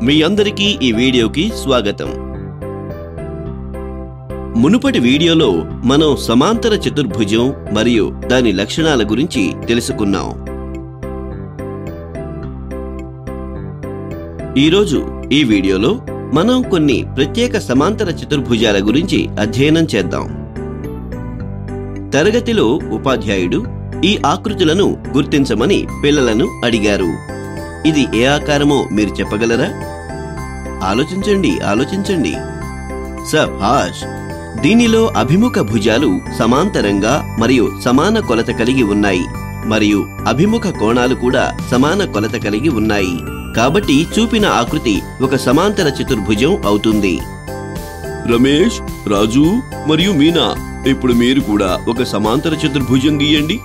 మీ అందరికీ ఈ వీడియోకి స్వాగతం మునుపటి వీడియోలో మనం సమాంతర చతుర్భుజం మరియు దాని లక్షణాల గురించి తెలుసుకున్నాం ఈరోజు ఈ వీడియోలో మనం కొన్ని ప్రత్యేక సమాంతర చతుర్భుజాల గురించి అధ్యయనం చేద్దాం తరగతిలో ఉపాధ్యాయుడు ఈ ఆకృతులను గుర్తించమని పిల్లలను అడిగారు ఇది ఏ ఆకారమో మీరు చెప్పగలరా ఆలోచించండి ఆలోచించండి సభాష్ దీనిలో అభిముఖ భుజాలు సమాంతరంగా మరియు సమాన కొలత కలిగి ఉన్నాయి మరియు అభిముఖ కోణాలు కూడా సమాన కొలత కలిగి ఉన్నాయి కాబట్టి చూపిన ఆకృతి ఒక సమాంతర చతుర్భుజం అవుతుంది రమేష్ రాజు మరియు మీనా ఇప్పుడు మీరు కూడా ఒక సమాంతర చతుర్భుజం గీయండి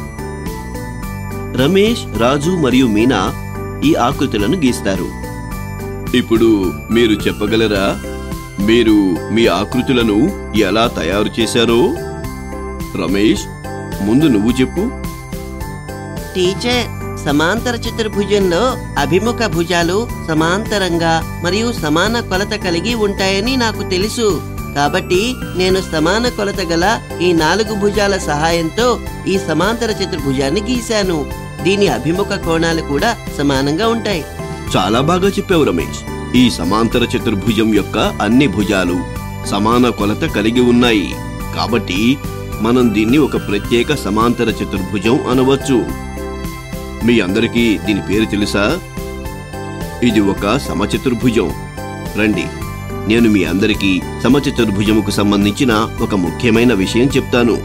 రమేష్ రాజు మరియు మీనా ఈ ఆకృతులను గీస్తారు ఇప్పుడు మీరు చెప్పగలరా మీరు మీ ఆకృతులను ఎలా తయారు చేశారో రమేష్ ముందు నువ్వు చెప్పు టీచర్ సమాంతర చతుర్భుజంలో అభిముఖ భుజాలు సమాంతరంగా మరియు సమాన కొలత కలిగి ఉంటాయని నాకు తెలుసు కాబట్టి నేను సమాన కొలత గల ఈ నాలుగు భుజాల సహాయంతో ఈ సమాంతర చతుర్భుజాన్ని గీశాను దీని అభిముఖ కోణాలు కూడా సమానంగా ఉంటాయి చాలా బాగా చెప్పావు రమేష్ ఈ సమాంతర చతుర్భుజం యొక్క అన్ని భుజాలు సమాన కొలత కలిగి ఉన్నాయి కాబట్టి మనం దీన్ని ఒక ప్రత్యేక సమాంతర చతుర్భుజం అనవచ్చు మీ అందరికీ దీని పేరు తెలుసా ఇది ఒక సమచతుర్భుజం రండి నేను మీ అందరికీ సమచతుర్భుజముకు సంబంధించిన ఒక ముఖ్యమైన విషయం చెప్తాను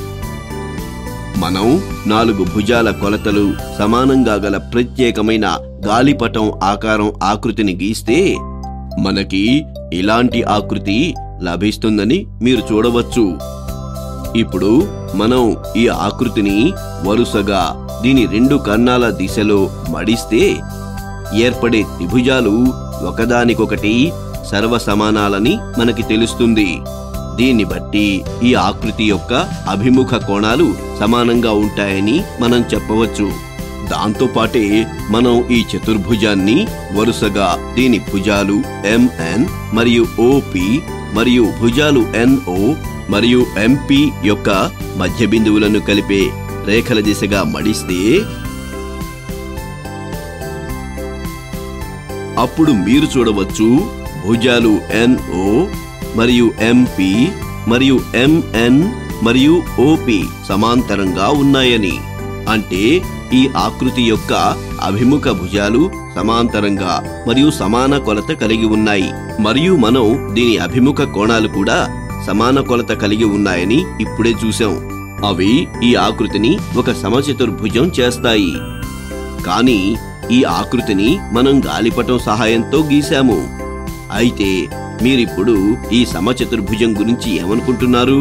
మనం నాలుగు భుజాల కొలతలు సమానంగా గల ప్రత్యేకమైన గాలిపటం ఆకారం ఆకృతిని గీస్తే మనకి ఇలాంటి ఆకృతి లభిస్తుందని మీరు చూడవచ్చు ఇప్పుడు మనం ఈ ఆకృతిని వరుసగా దీని రెండు కన్నాల దిశలో మడిస్తే ఏర్పడే త్రిభుజాలు ఒకదానికొకటి సర్వసమానాలని మనకి తెలుస్తుంది దీన్ని బట్టి ఈ ఆకృతి యొక్క అభిముఖ కోణాలు సమానంగా ఉంటాయని మనం చెప్పవచ్చు దాంతో పాటే మనం ఈ చతుర్భుజాన్ని వరుసగా దీని భుజాలు ఎంఎన్ మరియు ఓపి మరియు భుజాలు ఎన్ఓ మరియు ఎంపి యొక్క మధ్య బిందువులను కలిపే రేఖల దిశగా మడిస్తే అప్పుడు మీరు చూడవచ్చు భుజాలు ఎన్ఓ మరియు ఎంపి మరియు ఎంఎన్ మరియు ఓపి సమాంతరంగా ఉన్నాయని అంటే ఈ ఆకృతి యొక్క అభిముఖ భుజాలు సమాంతరంగా మరియు సమాన కొలత కలిగి ఉన్నాయి మరియు మనం దీని అభిముఖ కోణాలు కూడా సమాన కొలత కలిగి ఉన్నాయని ఇప్పుడే చూసాం అవి ఈ ఆకృతిని ఒక సమచతుర్భుజం చేస్తాయి కానీ ఈ ఆకృతిని మనం గాలిపటం సహాయంతో గీశాము అయితే మీరిప్పుడు ఈ సమచతుర్భుజం గురించి ఏమనుకుంటున్నారు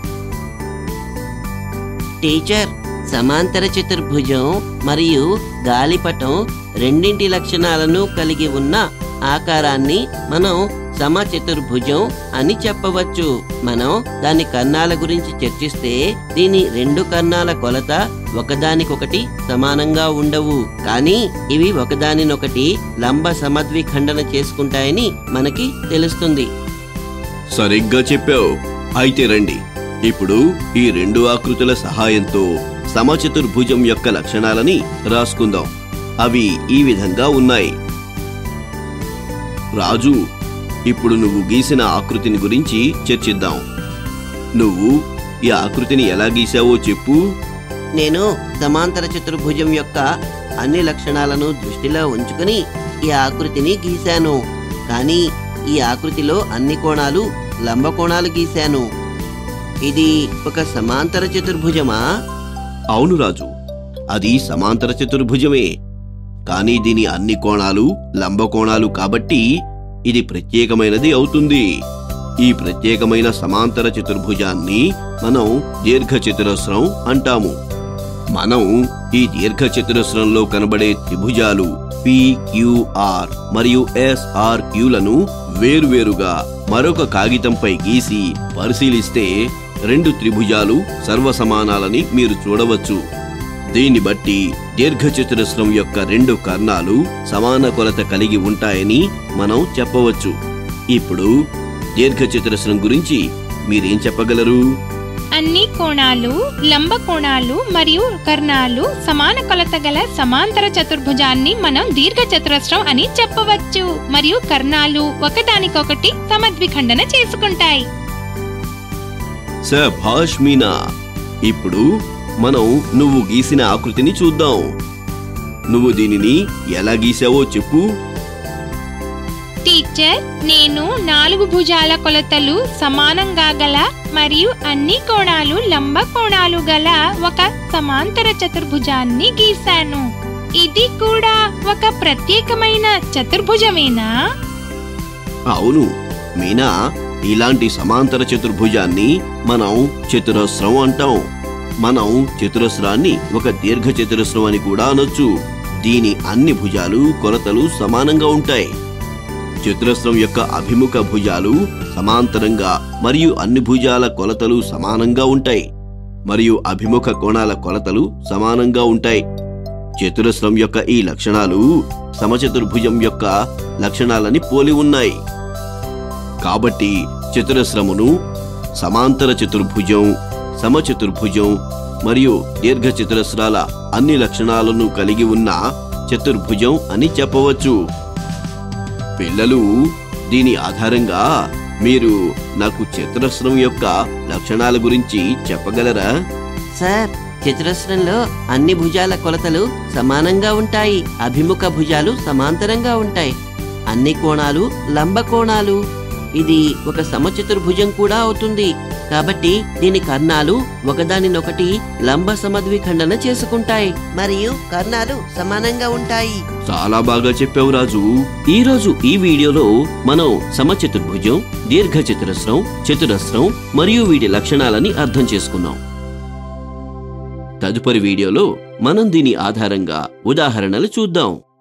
టీచర్ సమాంతర చతుర్భుజం మరియు గాలిపటం రెండింటి లక్షణాలను కలిగి ఉన్న ఆకారాన్ని మనం సమచతుర్భుజం అని చెప్పవచ్చు మనం దాని కన్నాల గురించి చర్చిస్తే దీని రెండు కన్నాల కొలత ఒకదానికొకటి సమానంగా ఉండవు కానీ ఇవి ఒకదానినొకటి లంబ సమద్విఖండన చేసుకుంటాయని మనకి తెలుస్తుంది సరిగ్గా చెప్పావు అయితే రండి ఇప్పుడు ఈ రెండు ఆకృతుల సహాయంతో సమచతుర్భుజం యొక్క లక్షణాలని రాసుకుందాం అవి ఈ విధంగా ఉన్నాయి రాజు ఇప్పుడు నువ్వు గీసిన ఆకృతిని గురించి చర్చిద్దాం నువ్వు ఈ ఆకృతిని ఎలా గీశావో చెప్పు నేను సమాంతర చతుర్భుజం యొక్క అన్ని లక్షణాలను దృష్టిలో ఉంచుకుని ఈ ఆకృతిని గీశాను కానీ ఈ ఆకృతిలో అన్ని కోణాలు లంబ కోణాలు గీశాను ఇది ఒక సమాంతర చతుర్భుజమా అవును రాజు అది సమాంతర చతుర్భుజమే కానీ దీని అన్ని కోణాలు లంబ కోణాలు కాబట్టి ఇది ప్రత్యేకమైనది అవుతుంది ఈ ప్రత్యేకమైన సమాంతర చతుర్భుజాన్ని మనం దీర్ఘ చతురస్రం అంటాము మనం ఈ దీర్ఘ చతురస్రంలో కనబడే త్రిభుజాలు పిక్యూఆర్ మరియు ఎస్ఆర్ క్యూలను వేరువేరుగా మరొక కాగితంపై గీసి పరిశీలిస్తే రెండు త్రిభుజాలు సర్వసమానాలని మీరు చూడవచ్చు దీన్ని బట్టి దీర్ఘచతురస్రం యొక్క రెండు కర్ణాలు సమాన కొలత కలిగి ఉంటాయని మనం చెప్పవచ్చు ఇప్పుడు దీర్ఘచతురస్రం గురించి మీరేం చెప్పగలరు అన్ని కోణాలు లంబ కోణాలు మరియు కర్ణాలు సమాన కొలత గల సమాంతర చతుర్భుజాన్ని మనం దీర్ఘ చతురస్రం అని చెప్పవచ్చు మరియు కర్ణాలు ఒకదానికొకటి సమద్విఖండన చేసుకుంటాయి సభాష్ మీనా ఇప్పుడు మనం నువ్వు గీసిన ఆకృతిని చూద్దాం నువ్వు దీనిని ఎలా గీసావో చెప్పు టీచర్ నేను నాలుగు భుజాల కొలతలు సమానంగా గల మరియు అన్ని కోణాలు లంబ కోణాలు గల ఒక సమాంతర చతుర్భుజాన్ని గీశాను ఇది కూడా ఒక ప్రత్యేకమైన చతుర్భుజమేనా అవును మీనా ఇలాంటి సమాంతర చతుర్భుజాన్ని మనం చతురస్రం అంటాం మనం చతురస్రాన్ని ఒక దీర్ఘ చతురస్రం అని కూడా అనొచ్చు దీని అన్ని భుజాలు కొలతలు సమానంగా ఉంటాయి చతురస్రం యొక్క అభిముఖ భుజాలు సమాంతరంగా మరియు అన్ని భుజాల కొలతలు సమానంగా ఉంటాయి మరియు అభిముఖ కోణాల కొలతలు సమానంగా ఉంటాయి చతురస్రం యొక్క ఈ లక్షణాలు సమచతుర్భుజం యొక్క లక్షణాలని పోలి ఉన్నాయి కాబట్టి చతురస్రమును సమాంతర చతుర్భుజం సమచతుర్భుజం మరియు దీర్ఘ చతురస్రాల అన్ని లక్షణాలను కలిగి ఉన్న చతుర్భుజం అని చెప్పవచ్చు పిల్లలు దీని ఆధారంగా మీరు నాకు చతురస్రం యొక్క లక్షణాల గురించి చెప్పగలరా సార్ చతురస్రంలో అన్ని భుజాల కొలతలు సమానంగా ఉంటాయి అభిముఖ భుజాలు సమాంతరంగా ఉంటాయి అన్ని కోణాలు లంబ కోణాలు ఇది ఒక సమచతుర్భుజం కూడా అవుతుంది కాబట్టి దీని కర్ణాలు ఒకదానినొకటి లంబ సమద్విఖండన చేసుకుంటాయి మరియు కర్ణాలు సమానంగా ఉంటాయి చాలా బాగా చెప్పావు రాజు ఈ రోజు ఈ వీడియోలో మనం సమచతుర్భుజం దీర్ఘ చతురస్రం చతురస్రం మరియు వీటి లక్షణాలని అర్థం చేసుకున్నాం తదుపరి వీడియోలో మనం దీని ఆధారంగా ఉదాహరణలు చూద్దాం